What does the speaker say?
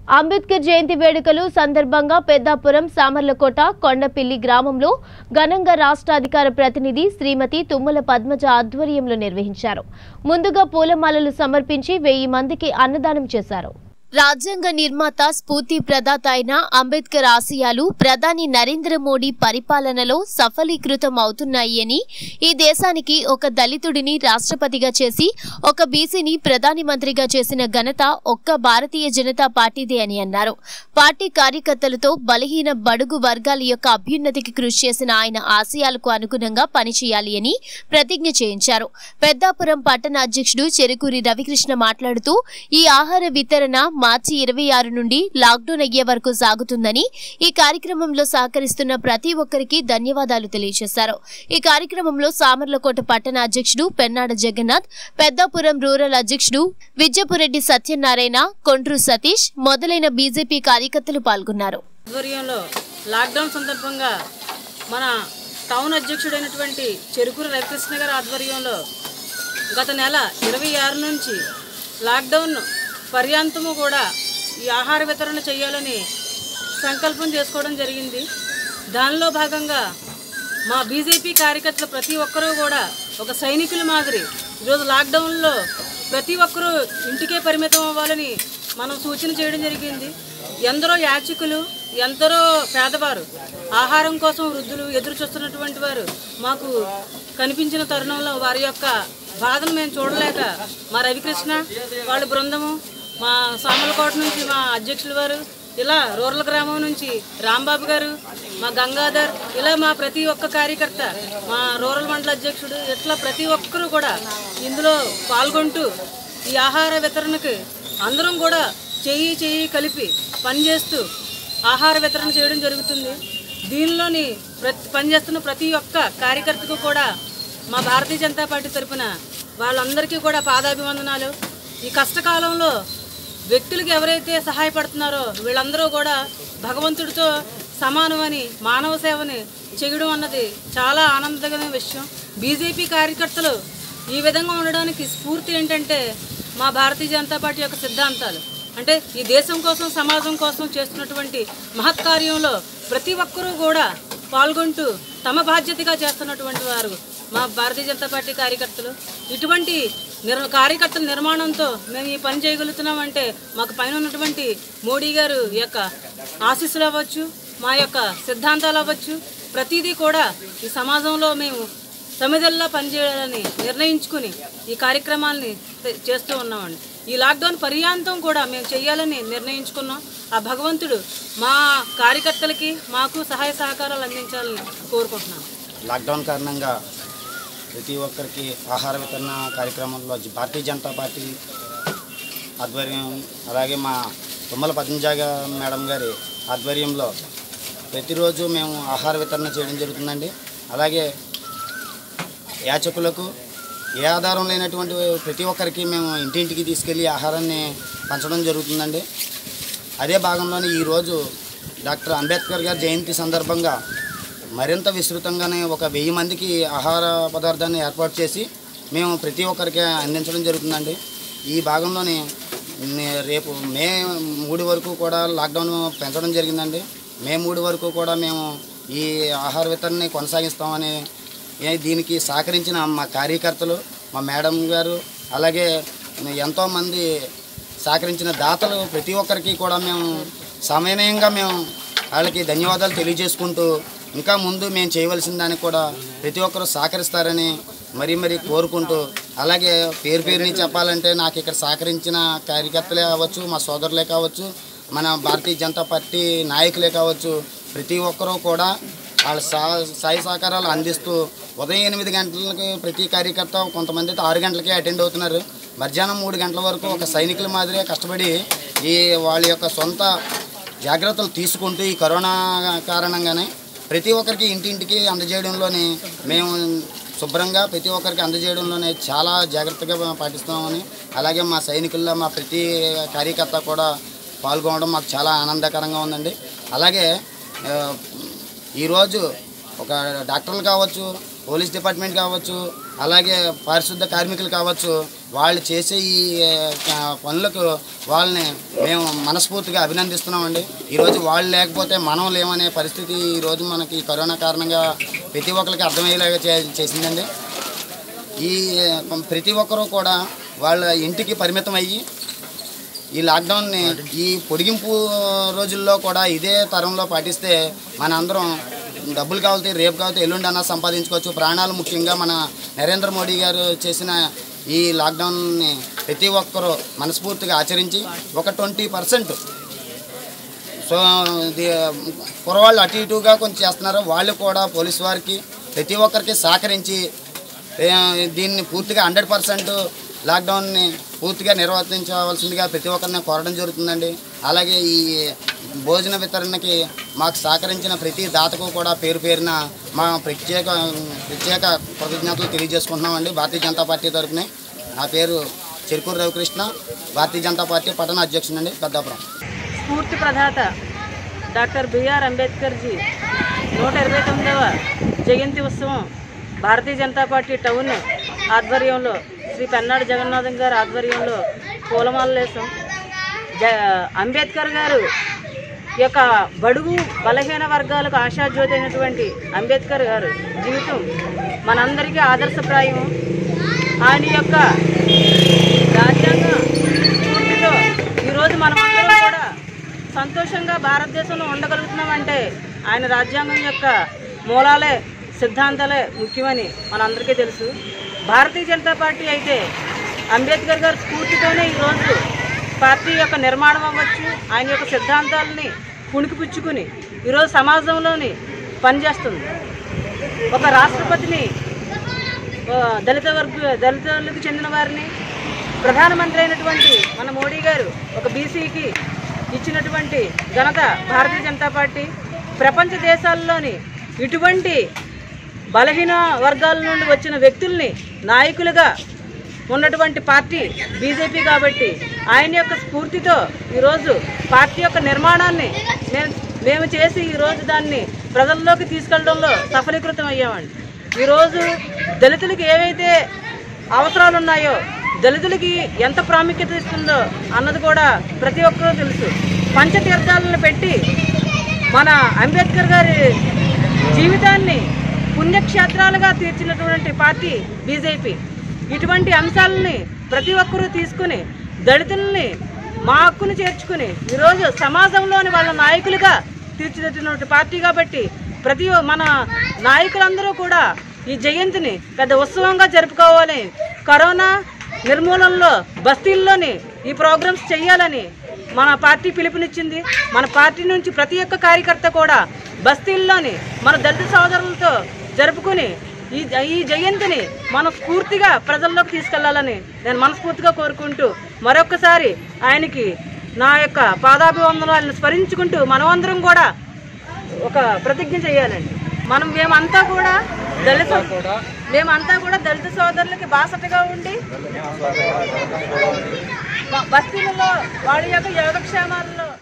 అంబేద్కర్ జయంతి వేడుకలు సందర్భంగా పెద్దాపురం సామర్లకోట కొండపిల్లి గ్రామంలో ఘనంగా రాష్ట్ర అధికార ప్రతినిధి శ్రీమతి తుమ్మల పద్మజ ఆధ్వర్యంలో నిర్వహించారు ముందుగా పూలమాలలు సమర్పించి వెయ్యి మందికి అన్నదానం చేశారు రాజ్యాంగ నిర్మాత స్ఫూర్తి ప్రదాత అయిన అంబేద్కర్ ఆశయాలు ప్రధాని నరేంద్ర మోడీ పరిపాలనలో సఫలీకృతం అవుతున్నాయి అని ఈ దేశానికి ఒక దళితుడిని రాష్ట్రపతిగా చేసి ఒక బీసీని ప్రధాని మంత్రిగా చేసిన ఘనత ఒక్క భారతీయ జనతా పార్టీదే అని అన్నారు పార్టీ కార్యకర్తలతో బలహీన బడుగు వర్గాల యొక్క అభ్యున్నతికి కృషి చేసిన ఆయన ఆశయాలకు అనుగుణంగా పనిచేయాలి అని ప్రతిజ్ఞ చేయించారు పెద్దాపురం పట్టణ అధ్యక్షుడు చెరుకూరి రవికృష్ణ మాట్లాడుతూ ఈ ఆహార వితరణ మార్చి ఇరవై ఆరు నుండి లాక్డౌన్ అయ్యే వరకు సాగుతుందని ఈ కార్యక్రమంలో సహకరిస్తున్న ప్రతి ఒక్కరికి ధన్యవాదాలు తెలియజేశారు ఈ కార్యక్రమంలో సామర్లకోట పట్టణ అధ్యక్షుడు పెన్నాడ జగన్నాథ్ పెద్దాపురం రూరల్ అధ్యక్షుడు విద్యపురెడ్డి సత్యనారాయణ కొండ్రు సతీష్ మొదలైన బీజేపీ కార్యకర్తలు పాల్గొన్నారు ఆధ్వర్యంలో లాక్డౌన్ సందర్భంగా మన టౌన్ అధ్యక్షుడైనటువంటి చెరుకూరు రవికృష్ణ గారి ఆధ్వర్యంలో గత నెల ఇరవై ఆరు నుంచి లాక్డౌన్ పర్యాంతము కూడా ఈ ఆహార వితరణ చేయాలని సంకల్పం చేసుకోవడం జరిగింది దానిలో భాగంగా మా బీజేపీ కార్యకర్తలు ప్రతి ఒక్కరూ కూడా ఒక సైనికుల మాదిరి ఈరోజు లాక్డౌన్లో ప్రతి ఒక్కరూ ఇంటికే పరిమితం అవ్వాలని మనం సూచన చేయడం జరిగింది ఎందరో యాచకులు ఎందరో పేదవారు ఆహారం కోసం వృద్ధులు ఎదురు చూస్తున్నటువంటి వారు మాకు కనిపించిన తరుణంలో వారి యొక్క బాధను మేము చూడలేక మా రవికృష్ణ వాళ్ళ బృందము మా సామలకోట నుంచి మా అధ్యక్షుల వారు ఇలా రూరల్ గ్రామం నుంచి రాంబాబు గారు మా గంగాధర్ ఇలా మా ప్రతి ఒక్క కార్యకర్త మా రూరల్ మండల అధ్యక్షుడు ఇట్లా ప్రతి ఒక్కరూ కూడా ఇందులో పాల్గొంటూ ఈ ఆహార వితరణకి అందరం కూడా చెయ్యి చెయ్యి కలిపి పనిచేస్తూ ఆహార వితరణ చేయడం జరుగుతుంది దీనిలోని ప్రతి పనిచేస్తున్న ప్రతి ఒక్క కార్యకర్తకు కూడా మా భారతీయ జనతా పార్టీ తరపున వాళ్ళందరికీ కూడా పాదాభివందనాలు ఈ కష్టకాలంలో వ్యక్తులకు ఎవరైతే సహాయపడుతున్నారో వీళ్ళందరూ కూడా భగవంతుడితో సమానమని మానవ సేవని చేయడం అన్నది చాలా ఆనందకరమైన విషయం బీజేపీ కార్యకర్తలు ఈ విధంగా ఉండడానికి స్ఫూర్తి ఏంటంటే మా భారతీయ జనతా పార్టీ యొక్క సిద్ధాంతాలు అంటే ఈ దేశం కోసం సమాజం కోసం చేస్తున్నటువంటి మహత్కార్యంలో ప్రతి ఒక్కరూ కూడా పాల్గొంటూ తమ బాధ్యతగా చేస్తున్నటువంటి వారు మా భారతీయ జనతా పార్టీ కార్యకర్తలు ఇటువంటి నిర్ కార్యకర్తల నిర్మాణంతో మేము ఈ పని చేయగలుగుతున్నామంటే మాకు పైన ఉన్నటువంటి మోడీ గారు యొక్క ఆశీస్సులు అవ్వచ్చు మా యొక్క సిద్ధాంతాలు అవ్వచ్చు ప్రతిదీ కూడా ఈ సమాజంలో మేము సమిధల్లా పనిచేయాలని నిర్ణయించుకుని ఈ కార్యక్రమాల్ని చే- చేస్తూ ఉన్నామండి ఈ లాక్డౌన్ పర్యాంతం కూడా మేము చేయాలని నిర్ణయించుకున్నాం ఆ భగవంతుడు మా కార్యకర్తలకి మాకు సహాయ సహకారాలు అందించాలని కోరుకుంటున్నాను లాక్డౌన్ కారణంగా ప్రతి ఒక్కరికి ఆహార వితరణ కార్యక్రమంలో జ- భారతీయ జనతా పార్టీ ఆధ్వర్యం అలాగే మా తుమ్మల పద్మజాగ మేడం గారి ఆధ్వర్యంలో ప్రతిరోజు మేము ఆహార వితరణ చేయడం జరుగుతుందండి అలాగే యాచకులకు ఏ ఆధారం లేనటువంటి ప్రతి ఒక్కరికి మేము ఇంటింటికి తీసుకెళ్ళి ఆహారాన్ని పంచడం జరుగుతుందండి అదే భాగంలోనే ఈరోజు డాక్టర్ అంబేద్కర్ గారి జయంతి సందర్భంగా మరింత విస్తృతంగానే ఒక వెయ్యి మందికి ఆహార పదార్థాన్ని ఏర్పాటు చేసి మేము ప్రతి ఒక్కరికి అందించడం జరుగుతుందండి ఈ భాగంలోని నే- రేపు మే మూడు వరకు కూడా లాక్డౌన్ పెంచడం జరిగిందండి మే మూడు వరకు కూడా మేము ఈ ఆహార వితరణని కొనసాగిస్తామని ఏ- దీనికి సహకరించిన మా కార్యకర్తలు మా మేడం గారు అలాగే ఎంతోమంది సహకరించిన దాతలు ప్రతి ఒక్కరికి కూడా మేము సమన్వయంగా మేము వాళ్ళకి ధన్యవాదాలు తెలియజేసుకుంటూ ఇంకా ముందు మేము చేయవలసిన దానికి కూడా ప్రతి ఒక్కరూ సహకరిస్తారని మరీ మరీ కోరుకుంటూ అలాగే పేరు పేరుని చెప్పాలంటే నాకు ఇక్కడ సహకరించిన కార్యకర్తలే కావచ్చు మా సోదరులే కావచ్చు మన భారతీయ జనతా పార్టీ నాయకులే కావచ్చు ప్రతి ఒక్కరూ కూడా వాళ్ళ సా సాయి సహకారాలు అందిస్తూ ఉదయం ఎనిమిది గంటలకి ప్రతి కార్యకర్త కొంతమంది అయితే ఆరు గంటలకే అటెండ్ అవుతున్నారు మధ్యాహ్నం మూడు గంటల వరకు ఒక సైనికుల మాదిరిగా కష్టపడి ఈ వాళ్ళ యొక్క సొంత జాగ్రత్తలు తీసుకుంటూ ఈ కరోనా కారణంగానే ప్రతి ఒక్కరికి ఇంటింటికి అందజేయడంలోని మేము శుభ్రంగా ప్రతి ఒక్కరికి అందజేయడంలోనే చాలా జాగ్రత్తగా పాటిస్తున్నామని అలాగే మా సైనికుల్లో మా ప్రతి కార్యకర్త కూడా పాల్గొనడం మాకు చాలా ఆనందకరంగా ఉందండి అలాగే ఆ, ఈరోజు ఒక డాక్టర్లు కావచ్చు పోలీస్ డిపార్ట్మెంట్ కావచ్చు అలాగే పారిశుద్ధ కార్మికులు కావచ్చు వాళ్ళు చేసే ఈ ఆ, పనులకు వాళ్ళని మేము మనస్ఫూర్తిగా అభినందిస్తున్నామండి ఈరోజు వాళ్ళు లేకపోతే మనం లేమనే పరిస్థితి ఈరోజు మనకి కరోనా కారణంగా ప్రతి ఒక్కరికి అర్థమయ్యేలాగా చే- చేసిందండి ఈ ప్రతి ఒక్కరూ కూడా వాళ్ళ ఇంటికి పరిమితం అయ్యి ఈ లాక్డౌన్ని ఈ పొడిగింపు రోజుల్లో కూడా ఇదే తరంలో పాటిస్తే మన అందరం డబ్బులు కావాలితే రేపు కావాలితే ఎల్లుండి అన్నా సంపాదించుకోవచ్చు ప్రాణాలు ముఖ్యంగా మన నరేంద్ర మోడీ గారు చేసిన ఈ లాక్డౌన్ని ప్రతి ఒక్కరూ మనస్ఫూర్తిగా ఆచరించి ఒక ట్వంటీ పర్సెంట్ సో ఇది కురవాళ్ళు అటు ఇటుగా కొంచెం చేస్తున్నారు వాళ్ళు కూడా పోలీసు వారికి ప్రతి ఒక్కరికి సహకరించి ఏ, దీన్ని పూర్తిగా హండ్రెడ్ పర్సెంట్ లాక్డౌన్ని పూర్తిగా నిర్వర్తించవలసిందిగా ప్రతి ఒక్కరిని కోరడం జరుగుతుందండి అలాగే ఈ భోజన వితరణకి మాకు సహకరించిన ప్రతి దాతకు కూడా పేరు పేరున మా ప్రత్యేక ప్రత్యేక కృతజ్ఞతలు తెలియజేసుకుంటున్నామండి భారతీయ జనతా పార్టీ తరఫున నా పేరు చెరుకూరు రవికృష్ణ భారతీయ జనతా పార్టీ పట్టణ అధ్యక్షుడండి పెద్దాపురం స్ఫూర్తి ప్రదాత డాక్టర్ బిఆర్ అంబేద్కర్జీ నూట ఇరవై తొమ్మిదవ జయంతి ఉత్సవం భారతీయ జనతా పార్టీ టౌన్ ఆధ్వర్యంలో శ్రీ పెన్నాడు జగన్నాథం గారి ఆధ్వర్యంలో పూలమాలలు వేసాం జ అంబేద్కర్ గారు ఈ యొక్క బడుగు బలహీన వర్గాలకు ఆశాజ్యోతి అయినటువంటి అంబేద్కర్ గారు జీవితం మనందరికీ ఆదర్శప్రాయం ఆయన యొక్క రాజ్యాంగ స్ఫూర్తితో ఈరోజు మనం అందరం కూడా సంతోషంగా భారతదేశంలో ఉండగలుగుతున్నామంటే ఆయన రాజ్యాంగం యొక్క మూలాలే సిద్ధాంతాలే ముఖ్యమని మనందరికీ తెలుసు భారతీయ జనతా పార్టీ అయితే అంబేద్కర్ గారి స్ఫూర్తితోనే ఈరోజు పార్టీ యొక్క నిర్మాణం అవ్వచ్చు ఆయన యొక్క సిద్ధాంతాలని పుణికిపుచ్చుకుని ఈరోజు సమాజంలోని పనిచేస్తుంది ఒక రాష్ట్రపతిని ఆ, దళిత వర్గ దళితులకు చెందిన వారిని ప్రధానమంత్రి అయినటువంటి మన మోడీ గారు ఒక బీసీకి ఇచ్చినటువంటి ఘనత భారతీయ జనతా పార్టీ ప్రపంచ దేశాల్లోని ఇటువంటి బలహీన వర్గాల నుండి వచ్చిన వ్యక్తుల్ని నాయకులుగా ఉన్నటువంటి పార్టీ బీజేపీ కాబట్టి ఆయన యొక్క స్ఫూర్తితో ఈరోజు పార్టీ యొక్క నిర్మాణాన్ని మేము మేము చేసి ఈరోజు దాన్ని ప్రజల్లోకి తీసుకెళ్లడంలో సఫలీకృతం అయ్యామండి ఈరోజు దళితులకి ఏవైతే అవసరాలు ఉన్నాయో దళితులకి ఎంత ప్రాముఖ్యత ఇస్తుందో అన్నది కూడా ప్రతి ఒక్కరూ తెలుసు పంచతీర్థాలను పెట్టి మన అంబేద్కర్ గారి జీవితాన్ని పుణ్యక్షేత్రాలుగా తీర్చినటువంటి పార్టీ బీజేపీ ఇటువంటి అంశాలని ప్రతి ఒక్కరూ తీసుకుని దళితుల్ని మా హక్కును చేర్చుకుని ఈరోజు సమాజంలోని వాళ్ళ నాయకులుగా తీర్చిదిద్దినటువంటి పార్టీ కాబట్టి ప్రతి ఒ- మన నాయకులందరూ కూడా ఈ జయంతిని పెద్ద ఉత్సవంగా జరుపుకోవాలి కరోనా నిర్మూలనలో బస్తీల్లోని ఈ ప్రోగ్రామ్స్ చేయాలని మన పార్టీ పిలుపునిచ్చింది మన పార్టీ నుంచి ప్రతి ఒక్క కార్యకర్త కూడా బస్తీల్లోని మన దళిత సోదరులతో జరుపుకుని ఈ ఈ జయంతిని మనం స్ఫూర్తిగా ప్రజల్లోకి తీసుకెళ్లాలని నేను మనస్ఫూర్తిగా కోరుకుంటూ మరొక్కసారి ఆయనకి నా యొక్క పాదాభివందనాలను స్మరించుకుంటూ మనమందరం కూడా ఒక ప్రతిజ్ఞ చేయాలండి మనం మేమంతా కూడా దళిత మేమంతా కూడా దళిత సోదరులకి బాసటగా ఉండి బ- బస్తీలలో వాళ్ళ యొక్క యోగక్షేమాల్లో